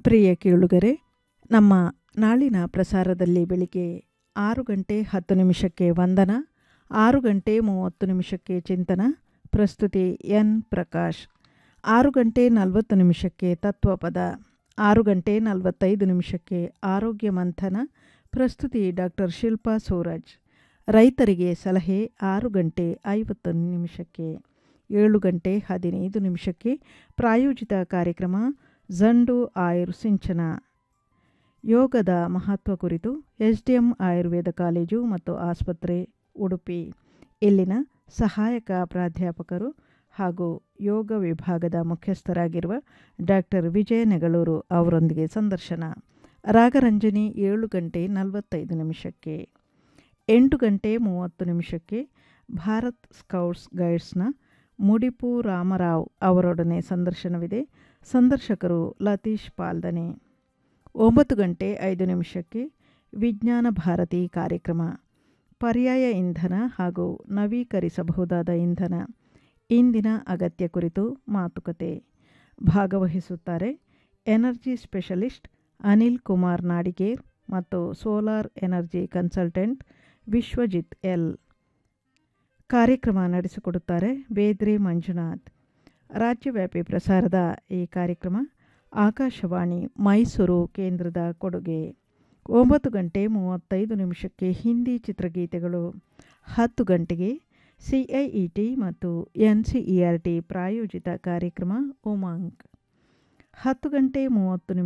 ಪ್ರಿಯ ಕೇಳುಗರೆ ನಮ್ಮ ನಾಳಿನ ಪ್ರಸಾರದಲ್ಲಿ ಬೆಳಿಗ್ಗೆ ಆರು ಗಂಟೆ ಹತ್ತು ನಿಮಿಷಕ್ಕೆ ವಂದನ ಆರು ಗಂಟೆ ಮೂವತ್ತು ನಿಮಿಷಕ್ಕೆ ಚಿಂತನ ಪ್ರಸ್ತುತಿ ಎನ್ ಪ್ರಕಾಶ್ ಆರು ಗಂಟೆ ನಲವತ್ತು ನಿಮಿಷಕ್ಕೆ ತತ್ವಪದ ಆರು ಗಂಟೆ ನಲವತ್ತೈದು ನಿಮಿಷಕ್ಕೆ ಆರೋಗ್ಯ ಮಂಥನ ಪ್ರಸ್ತುತಿ ಡಾಕ್ಟರ್ ಶಿಲ್ಪಾ ಸೂರಜ್ ರೈತರಿಗೆ ಸಲಹೆ ಆರು ಗಂಟೆ ಐವತ್ತು ನಿಮಿಷಕ್ಕೆ ಏಳು ಗಂಟೆ ಹದಿನೈದು ನಿಮಿಷಕ್ಕೆ ಪ್ರಾಯೋಜಿತ ಕಾರ್ಯಕ್ರಮ ಜಂಡು ಆಯುರ್ ಸಿಂಚನ ಯೋಗದ ಮಹತ್ವ ಕುರಿತು S D M Ayurveda college ಮತ್ತು ಆಸ್ಪತ್ರೆ ಉಡುಪಿ ಇಲ್ಲಿನ ಸಹಾಯಕ ಪ್ರಾಧ್ಯಾಪಕರು ಹಾಗೂ ಯೋಗ ವಿಭಾಗದ ಮುಖ್ಯಸ್ಥರಾಗಿರುವ ಡಾಕ್ಟರ್ ವಿಜಯ ನೆಗಳೂರು ಅವರೊಂದಿಗೆ ಸಂದರ್ಶನ ರಾಗರಂಜನಿ ಏಳು ಗಂಟೆ ನಲವತ್ತೈದು ನಿಮಿಷಕ್ಕೆ ಎಂಟು ಗಂಟೆ ಮೂವತ್ತು ನಿಮಿಷಕ್ಕೆ ಭಾರತ್ ಸ್ಕೌಟ್ಸ್ ಗೈಡ್ಸ್ನ ಮುಡಿಪು ರಾಮರಾವ್ ಅವರೊಡನೆ ಸಂದರ್ಶನವಿದೆ ಸಂದರ್ಶಕರು ಲತೀಶ್ ಪಾಲ್ದನೆ ಒಂಬತ್ತು ಗಂಟೆ ಐದು ನಿಮಿಷಕ್ಕೆ ವಿಜ್ಞಾನ ಭಾರತಿ ಕಾರ್ಯಕ್ರಮ ಪರ್ಯಾಯ ಇಂಧನ ಹಾಗೂ ನವೀಕರಿಸಬಹುದಾದ ಇಂಧನ ಇಂದಿನ ಅಗತ್ಯ ಕುರಿತು ಮಾತುಕತೆ ಭಾಗವಹಿಸುತ್ತಾರೆ ಎನರ್ಜಿ ಸ್ಪೆಷಲಿಸ್ಟ್ ಅನಿಲ್ ಕುಮಾರ್ ನಾಡಿಗೇರ್ ಮತ್ತು solar energy consultant Vishwajit L ಕಾರ್ಯಕ್ರಮ ನಡೆಸಿಕೊಡುತ್ತಾರೆ ಬೇದ್ರೆ ಮಂಜುನಾಥ್ ರಾಜ್ಯವ್ಯಾಪಿ ಪ್ರಸಾರದ ಈ ಕಾರ್ಯಕ್ರಮ ಆಕಾಶವಾಣಿ ಮೈಸೂರು ಕೇಂದ್ರದ ಕೊಡುಗೆ ಒಂಬತ್ತು ಗಂಟೆ ಮೂವತ್ತೈದು ನಿಮಿಷಕ್ಕೆ ಹಿಂದಿ ಚಿತ್ರಗೀತೆಗಳು ಹತ್ತು ಗಂಟೆಗೆ ಸಿಐಇಟಿ ಮತ್ತು N C E R T ಪ್ರಾಯೋಜಿತ ಕಾರ್ಯಕ್ರಮ ಉಮಾಂಗ್ ಹತ್ತು ಗಂಟೆ ಮೂವತ್ತು ನಿಮಿಷ